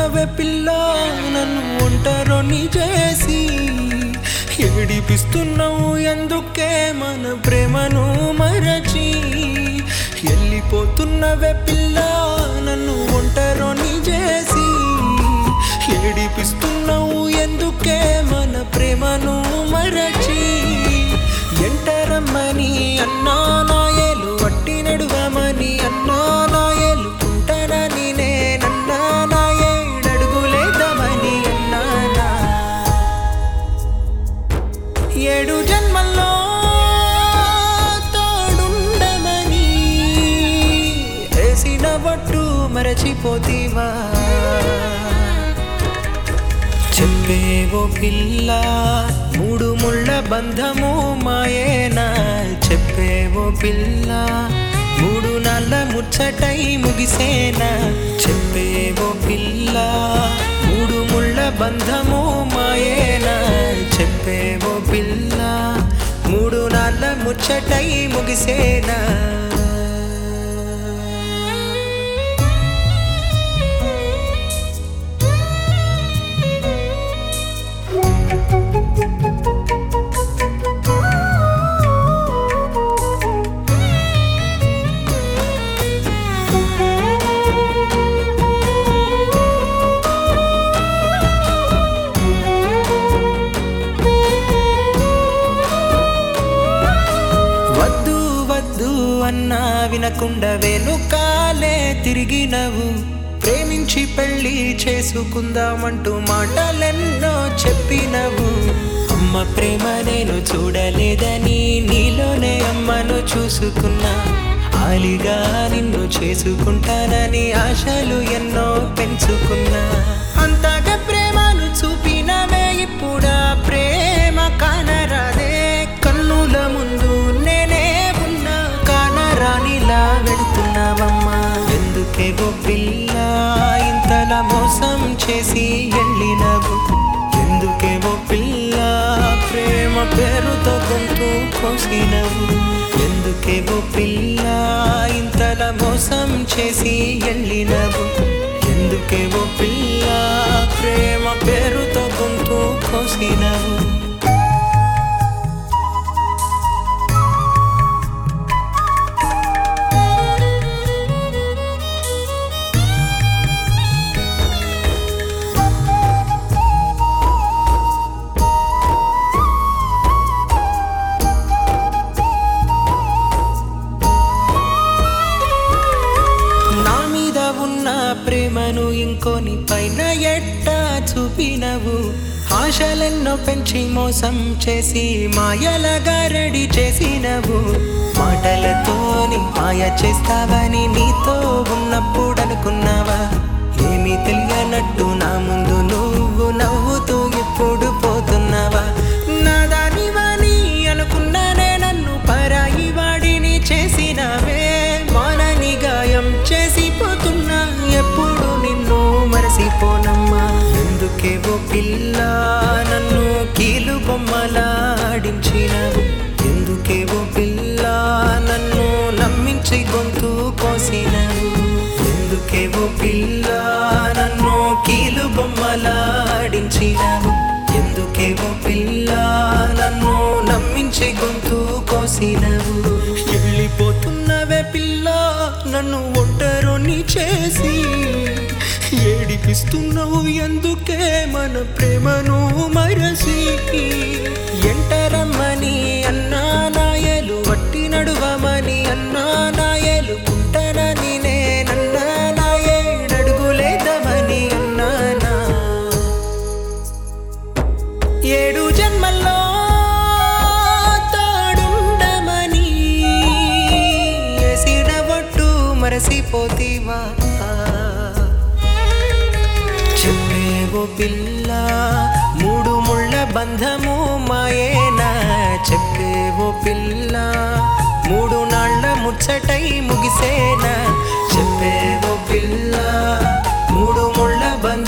వెళ్ళిపోతున్నవే పిల్ల నన్ను ఒంటరిని చేసి ఏడిపిస్తున్నావు ఎందుకే మన ప్రేమను మరచి వెళ్ళిపోతున్నవే పిల్ల నన్ను ఒంటరిని చేసి ఏడిపిస్తున్నావు ఎందుకే మన ప్రేమను మరచి ఎంటరమ్మని అన్నా నాయలు వట్టి నడువమని అన్నా నాయలు కుంటనని నేనన్నా నాయేడడుగులేదమని అన్నానా ఏడు జన్మల్లో తోడుండమని వేసిన బట్టు మరచిపోతీవా చెప్పేవో పిల్ల మూడు ముళ్ళ బంధము మాయేనా చెప్పేవో పిల్ల మూడు నాళ్ళ ముచ్చటై ముగిసేనా చెప్పేవో పిల్ల మూడు ముళ్ళ బంధము మాయేనా చెప్పేవో పిల్ల మూడు నాళ్ళ ముచ్చటై ముగిసేనా వద్దు వద్దు అన్నా వినకుండా వెనుకాలే తిరిగినవు ప్రేమించి పెళ్లి చేసుకుందామంటూ మాటలెన్నో చెప్పినవు అమ్మ ప్రేమ నేను చూడలేదని నీలోనే అమ్మను చూసుకున్నా ఆలిగా నిన్ను చేసుకుంటానని ఆశలు ఎన్నో పెంచుకున్నా అంతగా ప్రేమను చూపినవే ఇప్పుడా ప్రేమ కానరాదే కన్నుల ముందు నేనే ఉన్నా కానరానిలా వెళ్తున్నావమ్మా ఎందుకే ఓ పిల్ల ఇంతలా మోసం చేసి వెళ్ళినవు ఎందుకే ఓ పిల్ల ప్రేమ పేరుతో గొంతు కోసినవు ఎందుకే ఓ పిల్ల ఇంతలా మోసం చేసి వెళ్ళినవు ఎందుకే ఓ పిల్ల ప్రేమ పేరుతో గొంతు కోసినవు నా మీద ఉన్న ప్రేమను ఇంకోని పైన ఎట్టా చూపినవు ఆశలెన్నో పెంచి మోసం చేసి మాయలగా రెడీ చేసినవు మాటలతోని మాయ చేస్తావని నీతో ఉన్నప్పుడు అనుకున్నావా ఏమీ తెలియనట్టు నా ముందు నువ్వు నవ్వుతూ ఇప్పుడు పోతున్నావా నా దానివని అనుకున్నానే నన్ను పరాయి వాడిని చేసినవే మానని గాయం చేసిపోతున్నా ఎప్పుడు నిన్ను మరసిపోనమ్మా ఎందుకే ఓ పిల్ల నన్ను కీలు బొమ్మలాడించినవు ఎందుకే ఓ పిల్ల నన్ను నమ్మించి గొంతు కోసినవు ఎందుకే ఓ పిల్ల నన్ను కీలు బొమ్మలాడించినవు ఎందుకే ఓ పిల్ల నన్ను నమ్మించి గొంతు కోసినవు వెళ్ళిపోతున్నవే పిల్ల నన్ను ఒంటరిని చేసి ఏడిపిస్తున్నావు ఎందుకే మన ప్రేమను మరసి ఎంటరమ్మని అన్నా నాయలు వట్టి నడువమని అన్నా నాయలు కుంటనని నేనన్నా నాయేడడుగులేదమని అన్నానా ఏడు జన్మల్లో తోడుండమని వేసిన ఒట్టు మరసిపోతీవా చెప్పేవో పిల్ల మూడు ముళ్ళ బంధము మాయేనా చెప్పేవో పిల్ల మూడు నాళ్ళ ముచ్చటై ముగిసేనా చెప్పేవో పిల్ల మూడు ముళ్ళ బంధ